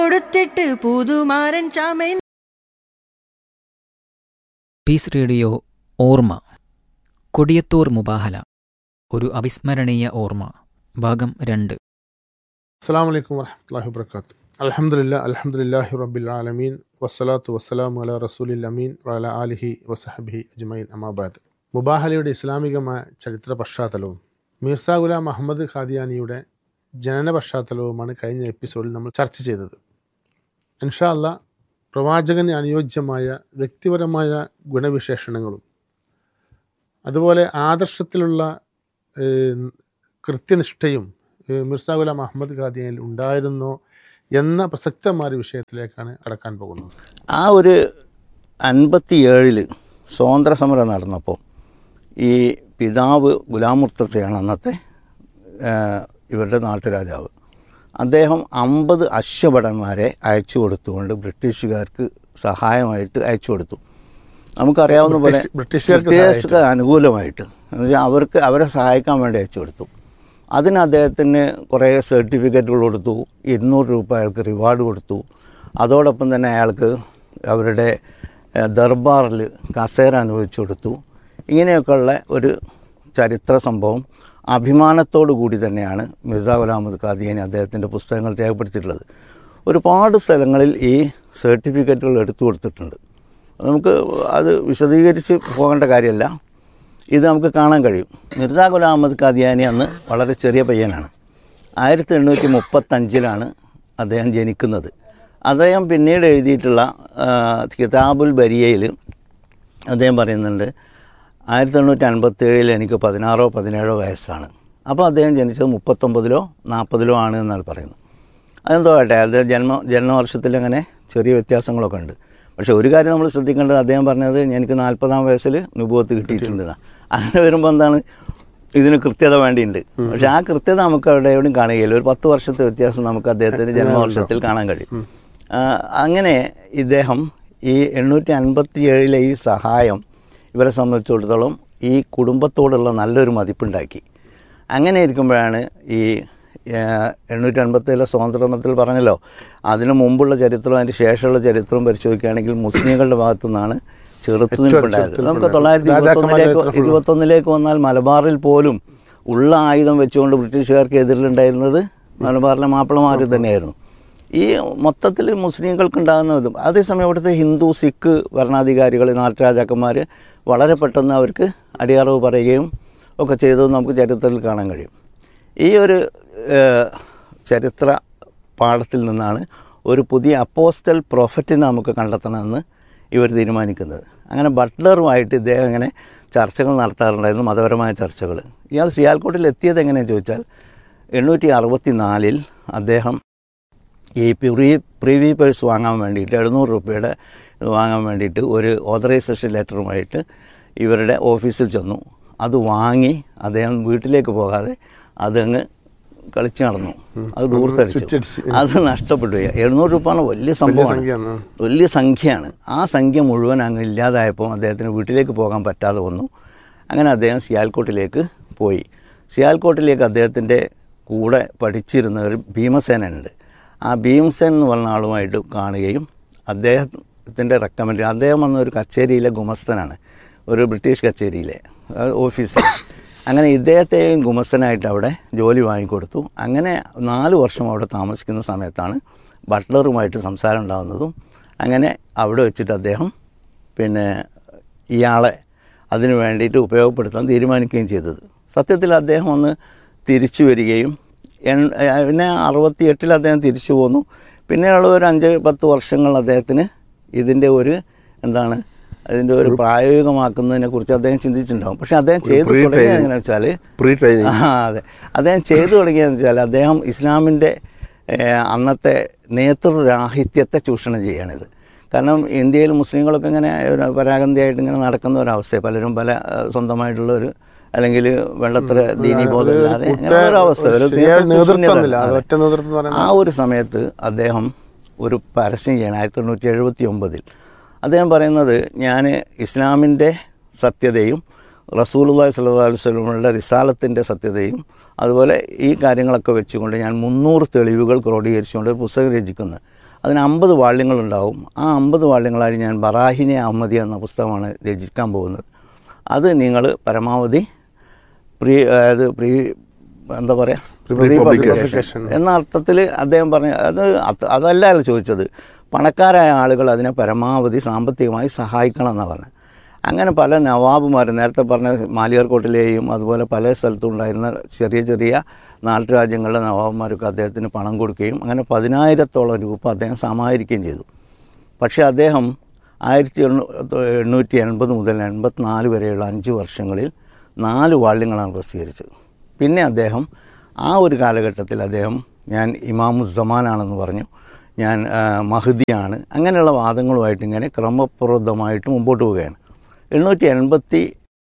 കൊടുത്തിട്ട് പുതുമാരൻ ചമയ piece radio ഓർമ്മ കൊടിയത്തൂർ മുബാഹല ഒരു അവിസ്മരണീയ ഓർമ്മ ഭാഗം രണ്ട് അസ്സാം വലൈക്കും വർഹമത്തല്ലാഹി വബർക്കാത്തു അലഹമുല്ല അലഹമുല്ലാഹി റബ്ബിൽ ആലമീൻ വസ്സലാത്തു വസ്സലാമു അല റസൂലിൽ അമീൻ വല ആലിഹി വസഹബി അജ്മൈൻ അമാബാദ് മുബാഹലയുടെ ഇസ്ലാമികമായ ചരിത്ര പശ്ചാത്തലവും മീർസ ഗുലാം അഹമ്മദ് ഖാദിയാനിയുടെ ജനന പശ്ചാത്തലവുമാണ് കഴിഞ്ഞ എപ്പിസോഡിൽ നമ്മൾ ചർച്ച ചെയ്തത് ഇൻഷാ അല്ല പ്രവാചകന് അനുയോജ്യമായ വ്യക്തിപരമായ ഗുണവിശേഷണങ്ങളും അതുപോലെ ആദർശത്തിലുള്ള ഏഹ്, കൃത്യനിഷ്ഠയും ഏഹ്, മിർസ ഗുലാം അഹമ്മദ് ഖാദിയനിൽ ഉണ്ടായിരുന്നോ എന്ന പ്രസക്തമായ ഒരു വിഷയത്തിലേക്കാണ് കടക്കാൻ പോകുന്നത് ആ ഒരു അൻപത്തിയേഴിൽ സ്വാതന്ത്ര്യ സമരം നടന്നപ്പോൾ ഈ പിതാവ് ഗുലാമുർത്തത്തെയാണ് അന്നത്തെ ആ, ഇവരുടെ നാട്ടുരാജാവ് അദ്ദേഹം അമ്പത് അശ്വഭടന്മാരെ അയച്ചു കൊടുത്തുകൊണ്ട് ബ്രിട്ടീഷുകാർക്ക് സഹായമായിട്ട് അയച്ചു കൊടുത്തു നമുക്കറിയാവുന്ന പോലെ ബ്രിട്ടീഷ്- ബ്രിട്ടീഷുകാർക്ക് ബ്രിട്ടീഷുകാർക്ക് അനുകൂലമായിട്ട് എന്നുവെച്ചാൽ അവർക്ക് അവരെ സഹായിക്കാൻ വേണ്ടി അയച്ചു കൊടുത്തു അതിന് അദ്ദേഹത്തിന് കുറേ സർട്ടിഫിക്കറ്റുകൾ കൊടുത്തു ഇരുന്നൂറ് രൂപ അയാൾക്ക് റിവാർഡ് കൊടുത്തു അതോടൊപ്പം തന്നെ അയാൾക്ക് അവരുടെ ഏഹ്, ദർബാറിൽ കസേര അനുവദിച്ചു കൊടുത്തു ഇങ്ങനെയൊക്കെയുള്ള ഒരു ചരിത്ര സംഭവം അഭിമാനത്തോടു കൂടി തന്നെയാണ് മിർസ ഗുലാം അഹമ്മദ് ഖാദിയാനി അദ്ദേഹത്തിൻ്റെ പുസ്തകങ്ങൾ രേഖപ്പെടുത്തിയിട്ടുള്ളത് ഒരുപാട് സ്ഥലങ്ങളിൽ ഈ സർട്ടിഫിക്കറ്റുകൾ എടുത്തു കൊടുത്തിട്ടുണ്ട് നമുക്ക് അത് വിശദീകരിച്ച് പോകേണ്ട കാര്യമല്ല ഇത് നമുക്ക് കാണാൻ കഴിയും മിർസ ഗുലാം അഹമ്മദ് ഖാദിയാനി അന്ന് വളരെ ചെറിയ പയ്യനാണ് ആയിരത്തി എണ്ണൂറ്റി മുപ്പത്തഞ്ചിലാണ് അദ്ദേഹം ജനിക്കുന്നത് അദ്ദേഹം പിന്നീട് എഴുതിയിട്ടുള്ള ആ, കിതാബുൽ ബരിയയിൽ അദ്ദേഹം പറയുന്നുണ്ട് ആയിരത്തി എണ്ണൂറ്റി അൻപത്തേഴിൽ എനിക്ക് പതിനാറോ പതിനേഴോ വയസ്സാണ് അപ്പോൾ അദ്ദേഹം ജനിച്ചത് മുപ്പത്തൊമ്പതിലോ നാൽപ്പതിലോ ആണ് എന്നാണ് പറയുന്നത് അതെന്തോ ആട്ടെ അത് ജന്മ ജന്മവർഷത്തിൽ അങ്ങനെ ചെറിയ വ്യത്യാസങ്ങളൊക്കെ ഉണ്ട് പക്ഷേ ഒരു കാര്യം നമ്മൾ ശ്രദ്ധിക്കേണ്ടത് അദ്ദേഹം പറഞ്ഞത് എനിക്ക് നാൽപ്പതാം വയസ്സിൽ നുപൂവത്ത് കിട്ടിയിട്ടുണ്ടെന്നാണ് അങ്ങനെ വരുമ്പോൾ എന്താണ് ഇതിന് കൃത്യത വേണ്ടിയുണ്ട് പക്ഷേ ആ കൃത്യത നമുക്ക് അവിടെ എവിടെയും കാണുകയില്ല ഒരു പത്ത് വർഷത്തെ വ്യത്യാസം നമുക്ക് അദ്ദേഹത്തിൻ്റെ ജന്മവർഷത്തിൽ കാണാൻ കഴിയും ആ, അങ്ങനെ ഇദ്ദേഹം ഈ എണ്ണൂറ്റി അൻപത്തി ഏഴിലെ ഈ സഹായം ഇവരെ സംബന്ധിച്ചിടത്തോളം ഈ കുടുംബത്തോടുള്ള നല്ലൊരു മതിപ്പുണ്ടാക്കി അങ്ങനെ ഇരിക്കുമ്പോഴാണ് ഈ എണ്ണൂറ്റി അൻപത്തേഴിലെ സ്വാതന്ത്ര്യത്തിൽ പറഞ്ഞല്ലോ അതിനു മുമ്പുള്ള ചരിത്രവും അതിന് ശേഷമുള്ള ചരിത്രവും പരിശോധിക്കുകയാണെങ്കിൽ മുസ്ലിങ്ങളുടെ ഭാഗത്തു നിന്നാണ് ചെറുത്തുനിൽപ്പുണ്ടായത് നമുക്ക് തൊള്ളായിരത്തി ഇരുപത്തൊന്നിലേക്ക് ഇരുപത്തൊന്നിലേക്ക് വന്നാൽ മലബാറിൽ പോലും ഉള്ള ആയുധം വെച്ചുകൊണ്ട് ബ്രിട്ടീഷുകാർക്ക് എതിരിലുണ്ടായിരുന്നത് മലബാറിലെ മാപ്പിളമാർ തന്നെയായിരുന്നു ഈ മൊത്തത്തിൽ മുസ്ലിങ്ങൾക്കുണ്ടാകുന്ന ഇതും അതേസമയം ഇവിടുത്തെ ഹിന്ദു സിഖ് ഭരണാധികാരികൾ നാട്ടുരാജാക്കന്മാർ വളരെ പെട്ടെന്ന് അവർക്ക് അടിയറവ് പറയുകയും ഒക്കെ ചെയ്തത് നമുക്ക് ചരിത്രത്തിൽ കാണാൻ കഴിയും ഈ ഒരു ഏഹ്, ചരിത്ര പാഠത്തിൽ നിന്നാണ് ഒരു പുതിയ അപ്പോസ്റ്റൽ പ്രൊഫറ്റിനെ നമുക്ക് കണ്ടെത്തണമെന്ന് ഇവർ തീരുമാനിക്കുന്നത് അങ്ങനെ ബട്ട്ലറുമായിട്ട് ഇദ്ദേഹം ഇങ്ങനെ ചർച്ചകൾ നടത്താറുണ്ടായിരുന്നു മതപരമായ ചർച്ചകൾ ഇയാൾ സിയാൽക്കോട്ടിൽ എത്തിയത് എങ്ങനെയാണെന്ന് ചോദിച്ചാൽ എണ്ണൂറ്റി അറുപത്തി നാലിൽ അദ്ദേഹം ഈ പ്രീ പ്രീവി പേഴ്സ് വാങ്ങാൻ വേണ്ടിയിട്ട് എഴുന്നൂറ് രൂപയുടെ ഇത് വാങ്ങാൻ വേണ്ടിയിട്ട് ഒരു ഓതറൈസേഷൻ ലെറ്ററുമായിട്ട് ഇവരുടെ ഓഫീസിൽ ചെന്നു അത് വാങ്ങി അദ്ദേഹം വീട്ടിലേക്ക് പോകാതെ അതങ്ങ് കളിച്ച് നടന്നു അത് ദൂർത്തടിച്ചു ചുറ്റടിച്ച്. അത് നഷ്ടപ്പെട്ടു പോയി. എഴുന്നൂറ് രൂപ എന്ന് വലിയ സംഭവമാണ് സംഖ്യയാണ്. വലിയ സംഖ്യയാണ് ആ സംഖ്യ മുഴുവൻ അങ്ങ് ഇല്ലാതായപ്പോൾ അദ്ദേഹത്തിന് വീട്ടിലേക്ക് പോകാൻ പറ്റാതെ വന്നു അങ്ങനെ അദ്ദേഹം സിയാൽക്കോട്ടിലേക്ക് പോയി സിയാൽക്കോട്ടിലേക്ക് അദ്ദേഹത്തിൻ്റെ കൂടെ പഠിച്ചിരുന്ന ഒരു ഭീമസേനുണ്ട് ആ ഭീമസേൻ എന്ന് പറഞ്ഞ ആളുമായിട്ട് കാണുകയും അദ്ദേഹത്തിൻ്റെ റെക്കമെൻഡ് അദ്ദേഹം വന്ന ഒരു കച്ചേരിയിലെ ഗുമസ്തനാണ് ഒരു ബ്രിട്ടീഷ് കച്ചേരിയിലെ ആ, ഓഫീസർ അങ്ങനെ ഇദ്ദേഹത്തെയും ഗുമസ്തനായിട്ട് അവിടെ ജോലി വാങ്ങിക്കൊടുത്തു അങ്ങനെ നാല് വർഷം അവിടെ താമസിക്കുന്ന സമയത്താണ് ബട്ട്ലറുമായിട്ട് സംസാരം ഉണ്ടാകുന്നതും അങ്ങനെ അവിടെ വെച്ചിട്ട് അദ്ദേഹം പിന്നെ ഇയാളെ അതിനു വേണ്ടിയിട്ട് ഉപയോഗപ്പെടുത്താൻ തീരുമാനിക്കുകയും ചെയ്തത് സത്യത്തിൽ അദ്ദേഹം ഒന്ന് തിരിച്ചു വരികയും എൺ- ഏഹ് പിന്നെ അറുപത്തി എട്ടിൽ അദ്ദേഹം തിരിച്ചു പോന്നു പിന്നെയുള്ള ഒരു അഞ്ച് പത്ത് വർഷങ്ങൾ അദ്ദേഹത്തിന് ഇതിൻ്റെ ഒരു എന്താണ് അതിൻ്റെ ഒരു പ്രായോഗികമാക്കുന്നതിനെ കുറിച്ച് അദ്ദേഹം ചിന്തിച്ചിട്ടുണ്ടാകും പക്ഷേ അദ്ദേഹം ചെയ്തു തുടങ്ങിയത് എങ്ങനെയാണെന്ന് വെച്ചാൽ പ്രീ ട്രെയിനിങ് ആ അതെ അദ്ദേഹം ചെയ്തു തുടങ്ങിയതെന്ന് വെച്ചാൽ അദ്ദേഹം ഇസ്ലാമിൻ്റെ ഏഹ്, അന്നത്തെ നേതൃരാഹിത്യത്തെ ചൂഷണം ചെയ്യണിത് കാരണം ഇന്ത്യയിൽ മുസ്ലിങ്ങളൊക്കെ ഇങ്ങനെ ഒരു പരാഗന്ധിയായിട്ട് ഇങ്ങനെ നടക്കുന്ന ഒരവസ്ഥ പലരും പല ഏഹ്, സ്വന്തമായിട്ടുള്ള ഒരു അല്ലെങ്കിൽ വെള്ളത്ര ദീനീബോധമില്ലാതെ അങ്ങനെ ഒരു അവസ്ഥ ഒരു ശരിയായ നേതൃത്വം നേതൃത്വ ഇല്ല അത് അതെ. ഒറ്റ നേതൃത്വം എന്ന് പറയുന്നത് ആ ഒരു സമയത്ത് അദ്ദേഹം ഒരു പരസ്യം ചെയ്യാൻ ആയിരത്തി തൊണ്ണൂറ്റി എഴുപത്തി ഒമ്പതിൽ അദ്ദേഹം പറയുന്നത് ഞാൻ ഇസ്ലാമിൻ്റെ സത്യതയും റസൂലുള്ളാഹി സ്വല്ലല്ലാഹു അലൈഹി വസല്ലമയുടെ റിസാലത്തിൻ്റെ സത്യതയും അതുപോലെ ഈ കാര്യങ്ങളൊക്കെ വെച്ചുകൊണ്ട് ഞാൻ മുന്നൂറ് തെളിവുകൾ ക്രോഡീകരിച്ചുകൊണ്ട് ഒരു പുസ്തകം രചിക്കുന്നത് അതിന് അമ്പത് വാള്യങ്ങളുണ്ടാവും ആ അമ്പത് വാള്യങ്ങളായി ഞാൻ ബറാഹിനെ അഹമ്മദിയ എന്ന പുസ്തകമാണ് രചിക്കാൻ പോകുന്നത് അത് നിങ്ങൾ പരമാവധി പ്രീ അതായത് പ്രീ എന്താ പറയുക പ്രീ പബ്ലിക്കേഷൻ എന്ന അർത്ഥത്തിൽ അദ്ദേഹം പറഞ്ഞ അത് അത് അതല്ലല്ലോ ചോദിച്ചത് പണക്കാരായ ആളുകൾ അതിനെ പരമാവധി സാമ്പത്തികമായി സഹായിക്കണം എന്നാണ് പറഞ്ഞത് അങ്ങനെ പല നവാബുമാർ നേരത്തെ പറഞ്ഞ മാലിയർക്കോട്ടിലെയും അതുപോലെ പല സ്ഥലത്തും ഉണ്ടായിരുന്ന ചെറിയ ചെറിയ നാട്ടുരാജ്യങ്ങളിലെ നവാബുമാരൊക്കെ അദ്ദേഹത്തിന് പണം കൊടുക്കുകയും അങ്ങനെ പതിനായിരത്തോളം രൂപ അദ്ദേഹം സമാഹരിക്കുകയും ചെയ്തു പക്ഷേ അദ്ദേഹം ആയിരത്തി എണ്ണൂ എണ്ണൂറ്റി എൺപത് മുതൽ എൺപത്തിനാല് വരെയുള്ള അഞ്ച് വർഷങ്ങളിൽ നാല് വാള്യങ്ങളാണ് പ്രസിദ്ധീകരിച്ചത് പിന്നെ അദ്ദേഹം ആ ഒരു കാലഘട്ടത്തിൽ അദ്ദേഹം ഞാൻ ഇമാമുസമാനാണെന്ന് പറഞ്ഞു ഞാൻ ആ, മഹദിയാണ് അങ്ങനെയുള്ള വാദങ്ങളുമായിട്ട് ഇങ്ങനെ ക്രമപ്രദമായിട്ട് മുമ്പോട്ട് പോവുകയാണ് എണ്ണൂറ്റി എൺപത്തി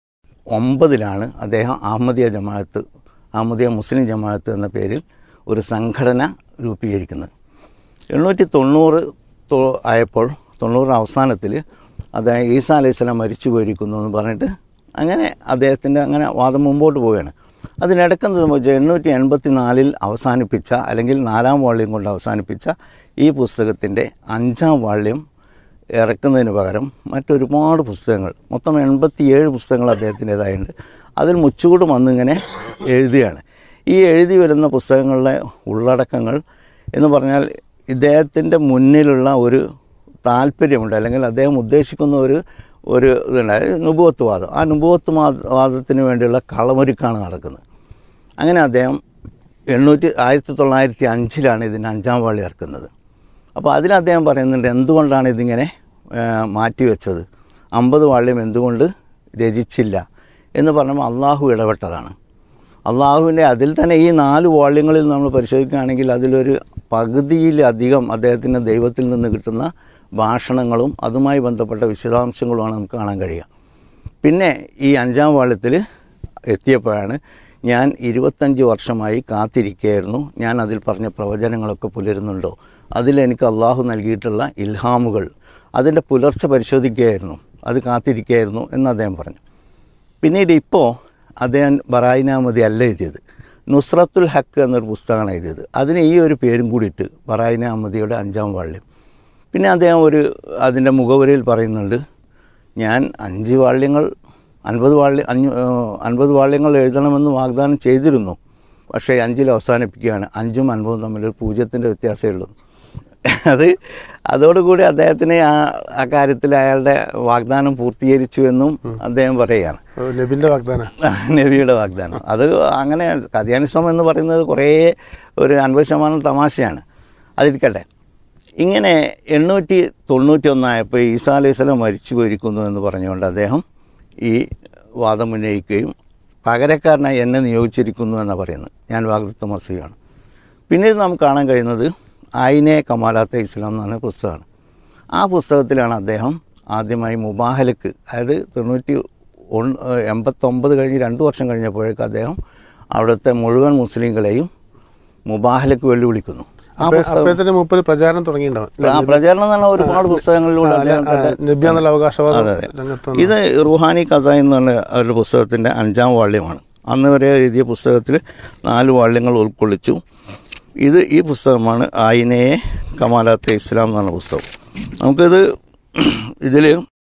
ഒമ്പതിലാണ് അദ്ദേഹം അഹമ്മദിയ ജമാഅത്ത് അഹമ്മദിയ മുസ്ലിം ജമാഅത്ത് എന്ന പേരിൽ ഒരു സംഘടന രൂപീകരിക്കുന്നത് എണ്ണൂറ്റി തൊണ്ണൂറ് തൊ- ആയപ്പോൾ തൊണ്ണൂറ് അവസാനത്തിൽ അദ്ദേഹം ഈസാ അലൈഹി സ്വലാം മരിച്ചു പോയിരിക്കുന്നു എന്ന് പറഞ്ഞിട്ട് അങ്ങനെ അദ്ദേഹത്തിൻ്റെ അങ്ങനെ വാദം മുമ്പോട്ട് പോവുകയാണ് അതിനിടയ്ക്ക് എന്ത് സംഭവിച്ചു എണ്ണൂറ്റി എൺപത്തി നാലിൽ അവസാനിപ്പിച്ച അല്ലെങ്കിൽ നാലാം വാള്യം കൊണ്ട് അവസാനിപ്പിച്ച ഈ പുസ്തകത്തിൻ്റെ അഞ്ചാം വാള്യം ഇറക്കുന്നതിന് പകരം മറ്റൊരുപാട് പുസ്തകങ്ങൾ മൊത്തം എൺപത്തിയേഴ് പുസ്തകങ്ങൾ അദ്ദേഹത്തിൻ്റേതായുണ്ട് അതിൽ മുച്ചുകൂട് വന്നിങ്ങനെ എഴുതുകയാണ് ഈ എഴുതി വരുന്ന പുസ്തകങ്ങളിലെ ഉള്ളടക്കങ്ങൾ എന്ന് പറഞ്ഞാൽ ഇദ്ദേഹത്തിൻ്റെ മുന്നിലുള്ള ഒരു താല്പര്യമുണ്ട് അല്ലെങ്കിൽ അദ്ദേഹം ഉദ്ദേശിക്കുന്ന ഒരു ഒരു ഇതുണ്ട് അതായത് നുബുവത്ത് വാദം ആ നുബുവത്ത് വാ- വാദത്തിന് വേണ്ടിയുള്ള കളമൊരുക്കാണ് നടക്കുന്നത് അങ്ങനെ അദ്ദേഹം എണ്ണൂറ്റി ആയിരത്തി തൊള്ളായിരത്തി അഞ്ചിലാണ് ഇതിൻ്റെ അഞ്ചാം വാളി ഇറക്കുന്നത് അപ്പോൾ അതിൽ അദ്ദേഹം പറയുന്നുണ്ട് എന്തുകൊണ്ടാണ് ഇതിങ്ങനെ ആ, മാറ്റിവെച്ചത് അമ്പത് വാള്യം എന്തുകൊണ്ട് രചിച്ചില്ല എന്ന് പറഞ്ഞപ്പോൾ അള്ളാഹു ഇടപെട്ടതാണ് അള്ളാഹുവിൻ്റെ അതിൽ തന്നെ ഈ നാല് വാള്യങ്ങളിൽ നമ്മൾ പരിശോധിക്കുകയാണെങ്കിൽ അതിലൊരു പകുതിയിലധികം അദ്ദേഹത്തിൻ്റെ ദൈവത്തിൽ നിന്ന് കിട്ടുന്ന ഭാഷണങ്ങളും അതുമായി ബന്ധപ്പെട്ട വിശദാംശങ്ങളുമാണ് നമുക്ക് കാണാൻ കഴിയുക പിന്നെ ഈ അഞ്ചാം വാള്യത്തിൽ എത്തിയപ്പോഴാണ് ഞാൻ ഇരുപത്തഞ്ച് വർഷമായി കാത്തിരിക്കുകയായിരുന്നു ഞാൻ അതിൽ പറഞ്ഞ പ്രവചനങ്ങളൊക്കെ പുലരുന്നുണ്ടോ അതിലെനിക്ക് അള്ളാഹു നൽകിയിട്ടുള്ള ഇൽഹാമുകൾ അതിൻ്റെ പുലർച്ചെ പരിശോധിക്കുകയായിരുന്നു അത് കാത്തിരിക്കുകയായിരുന്നു എന്ന് അദ്ദേഹം പറഞ്ഞു പിന്നീട് ഇപ്പോൾ അദ്ദേഹം ബറായിനാമതി അല്ല എഴുതിയത് നുസ്രത്തുൽ ഹക്ക് എന്നൊരു പുസ്തകമാണ് എഴുതിയത് അതിന് ഈ ഒരു പേരും കൂടിയിട്ട് ബറായിന അഹമ്മദിയുടെ അഞ്ചാം വാള്യം പിന്നെ അദ്ദേഹം ഒരു അതിൻ്റെ മുഖവരയിൽ പറയുന്നുണ്ട് ഞാൻ അഞ്ച് വാള്യങ്ങൾ അൻപത് വാള്യ അഞ്ഞു ഏഹ് അൻപത് വാള്യങ്ങൾ എഴുതണമെന്ന് വാഗ്ദാനം ചെയ്തിരുന്നു പക്ഷേ അഞ്ചിൽ അവസാനിപ്പിക്കുകയാണ് അഞ്ചും അൻപതും തമ്മിലൊരു പൂജ്യത്തിൻ്റെ വ്യത്യാസമേ ഉള്ളൂ അത് അതോടുകൂടി അദ്ദേഹത്തിന് ആ ആ കാര്യത്തിൽ അയാളുടെ വാഗ്ദാനം പൂർത്തീകരിച്ചു എന്നും അദ്ദേഹം പറയുകയാണ് നബിന്റെ വാഗ്ദാന നബിയുടെ വാഗ്ദാനം അത് അങ്ങനെ കഥയാനിസം എന്ന് പറയുന്നത് കുറേ ഒരു അൻപത് ശതമാനം തമാശയാണ് അതിരിക്കട്ടെ ഇങ്ങനെ എണ്ണൂറ്റി തൊണ്ണൂറ്റി ഒന്നായപ്പോൾ ഈസാ അലൈഹി സ്വലം മരിച്ചു പോയിരിക്കുന്നു എന്ന് പറഞ്ഞുകൊണ്ട് അദ്ദേഹം ഈ വാദം ഉന്നയിക്കുകയും പകരക്കാരനായി എന്നെ നിയോഗിച്ചിരിക്കുന്നു എന്നാണ് പറയുന്നത് ഞാൻ വാഗ്ദത്വ മസിയാണ് പിന്നീട് നമുക്ക് കാണാൻ കഴിയുന്നത് ആയിനെ കമാലാത്ത ഇസ്ലാം എന്ന് പറഞ്ഞ പുസ്തകമാണ് ആ പുസ്തകത്തിലാണ് അദ്ദേഹം ആദ്യമായി മുബാഹലക്ക് അതായത് തൊണ്ണൂറ്റി ഒന്ന് എൺപത്തൊമ്പത് കഴിഞ്ഞ് രണ്ട് വർഷം കഴിഞ്ഞപ്പോഴേക്ക് അദ്ദേഹം അവിടുത്തെ മുഴുവൻ മുസ്ലിങ്ങളെയും മുബാഹലക്ക് വെല്ലുവിളിക്കുന്നു ആ പുസ്തകം അപ്പോഴത്തെ മൂപ്പര് പ്രചാരണം തുടങ്ങിയിട്ടുണ്ടാവും ആ പ്രചാരണം എന്ന് പറഞ്ഞാൽ ഒരുപാട് പുസ്തകങ്ങളിലൂടെ അദ്ദേഹം തന്റെ നബി എന്നുള്ള അവകാശവാദം അതെ, അതെ. രംഗത്ത് ഇത് റുഹാനി കസായി എന്ന് പറഞ്ഞ ഒരു പുസ്തകത്തിൻ്റെ അഞ്ചാം വാള്യമാണ് അന്ന് വരെ എഴുതിയ പുസ്തകത്തിൽ നാല് വാള്യങ്ങൾ ഉൾക്കൊള്ളിച്ചു ഇത് ഈ പുസ്തകമാണ് ആയിനയെ കമാലാത്തെ ഇസ്ലാം എന്ന് പറഞ്ഞ പുസ്തകം നമുക്കിത് ഇതിൽ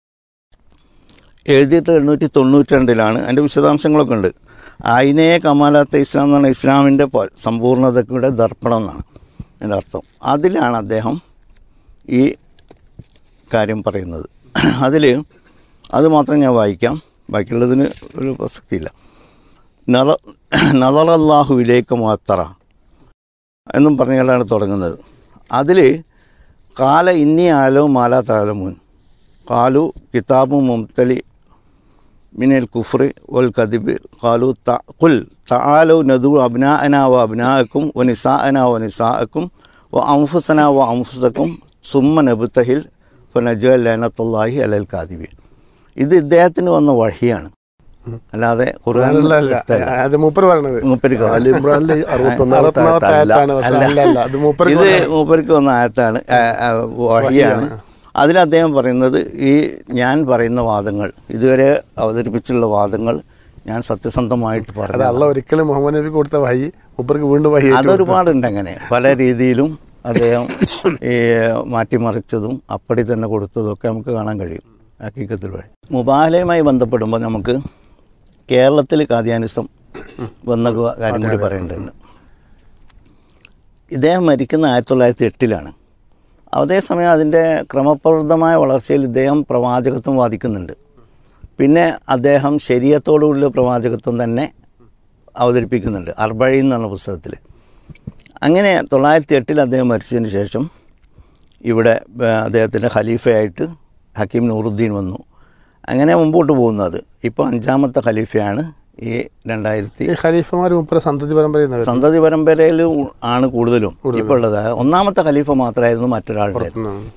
എഴുതിയിട്ട് എണ്ണൂറ്റി തൊണ്ണൂറ്റി രണ്ടിലാണ് അതിൻ്റെ വിശദാംശങ്ങളൊക്കെ ഉണ്ട് ആയിനയെ കമാലാത്തെ ഇസ്ലാം എന്ന് പറഞ്ഞ ഇസ്ലാമിൻ്റെ പ- സമ്പൂർണ്ണതയുടെ ദർപ്പണം എന്നാണ് എൻ്റെ അർത്ഥം അതിലാണ് അദ്ദേഹം ഈ കാര്യം പറയുന്നത് അതിൽ അത് മാത്രം ഞാൻ വായിക്കാം ബാക്കിയുള്ളതിന് ഒരു പ്രസക്തിയില്ല നറ നദറല്ലാഹുവിലേക്ക് മാത്തറ എന്നും പറഞ്ഞുകൊണ്ടാണ് തുടങ്ങുന്നത് അതിൽ കാല ഇന്നി ആലോ മാലാ താലമുൻ കാലു കിതാബു മുംതലി മിനൽ കുഫ്രി വൽ കദിബ് കാലു ത കുൽ തആലു നദു അബ്നാഅന വ അബ്നാഅക്കും വ നിസാഅന വ നിസാഅക്കും വ അൻഫുസന വ അൻഫുസക്കും സുമ്മ നബ്തഹിൽ ഫനജൽ ലനത്തുല്ലാഹി അലൽ കാദിബി ഇത് ഇദ്ദേഹത്തിന് വന്ന വഴിയാണ് അല്ലാതെ ഖുർആനിലുള്ള അല്ല എടുത്തല്ല. അത് മൂപ്പര് പറയണത് മൂപ്പർക്ക് വന്ന- അലി ഇമ്രാനിലെ അറുപത്തൊന്നാമത്തെ അറുപത്തൊന്നാമത്തെ ആയത്തല്ല. ആയത്താണ് പക്ഷെ അല്ല അല്ല അത് മൂപ്പര് ഇത് മൂപ്പർക്ക് വന്ന ആയത്താണ് ആ, ആ, വഹിയാണ് അതിൽ അദ്ദേഹം പറയുന്നത് ഈ ഞാൻ പറയുന്ന വാദങ്ങൾ ഇതുവരെ അവതരിപ്പിച്ചുള്ള വാദങ്ങൾ ഞാൻ സത്യസന്ധമായിട്ട് അത് പറഞ്ഞു അള്ള ഒരിക്കലും മുഹമ്മദ് നബി കൊടുത്ത വഹി മൂപ്പർക്ക് വീണ്ടും വഹി ഏറ്റു കൊടുത്തു. അതൊരുപാടുണ്ട് അങ്ങനെ പല രീതിയിലും അദ്ദേഹം ഈ മാറ്റിമറിച്ചതും അപ്പടി തന്നെ കൊടുത്തതും ഒക്കെ നമുക്ക് കാണാൻ കഴിയും ഹക്കീക്കത്തിൽ വഴി മുബാഹലയുമായി ബന്ധപ്പെടുമ്പോൾ നമുക്ക് കേരളത്തിൽ കാദ്യാനിസം വന്ന ക- കാര്യം കൂടി പറയേണ്ടതുണ്ട് ഇദ്ദേഹം മരിക്കുന്ന ആയിരത്തി തൊള്ളായിരത്തി എട്ടിലാണ് അതേസമയം അതിൻ്റെ ക്രമപ്രവൃത്തമായ വളർച്ചയിൽ ഇദ്ദേഹം പ്രവാചകത്വം വാദിക്കുന്നുണ്ട് പിന്നെ അദ്ദേഹം ശരീരത്തോടുള്ള പ്രവാചകത്വം തന്നെ അവതരിപ്പിക്കുന്നുണ്ട് അർബഴി എന്ന് പറഞ്ഞ പുസ്തകത്തിൽ അങ്ങനെ തൊള്ളായിരത്തി എട്ടിൽ അദ്ദേഹം മരിച്ചതിന് ശേഷം ഇവിടെ ഏഹ്, അദ്ദേഹത്തിൻ്റെ ഖലീഫയായിട്ട് ഹക്കീം നൂറുദ്ദീൻ വന്നു അങ്ങനെ മുമ്പോട്ട് പോകുന്നത് ഇപ്പോൾ അഞ്ചാമത്തെ ഖലീഫയാണ് ഈ രണ്ടായിരത്തി ഈ ഖലീഫമാർ മുപ്പര സന്തതി പരമ്പരയിൽ സന്തതി പരമ്പരയിൽ ആണ് കൂടുതലും ഇപ്പോൾ ഉള്ളത് ഒന്നാമത്തെ ഖലീഫ മാത്രമായിരുന്നു മറ്റൊരാളുടെ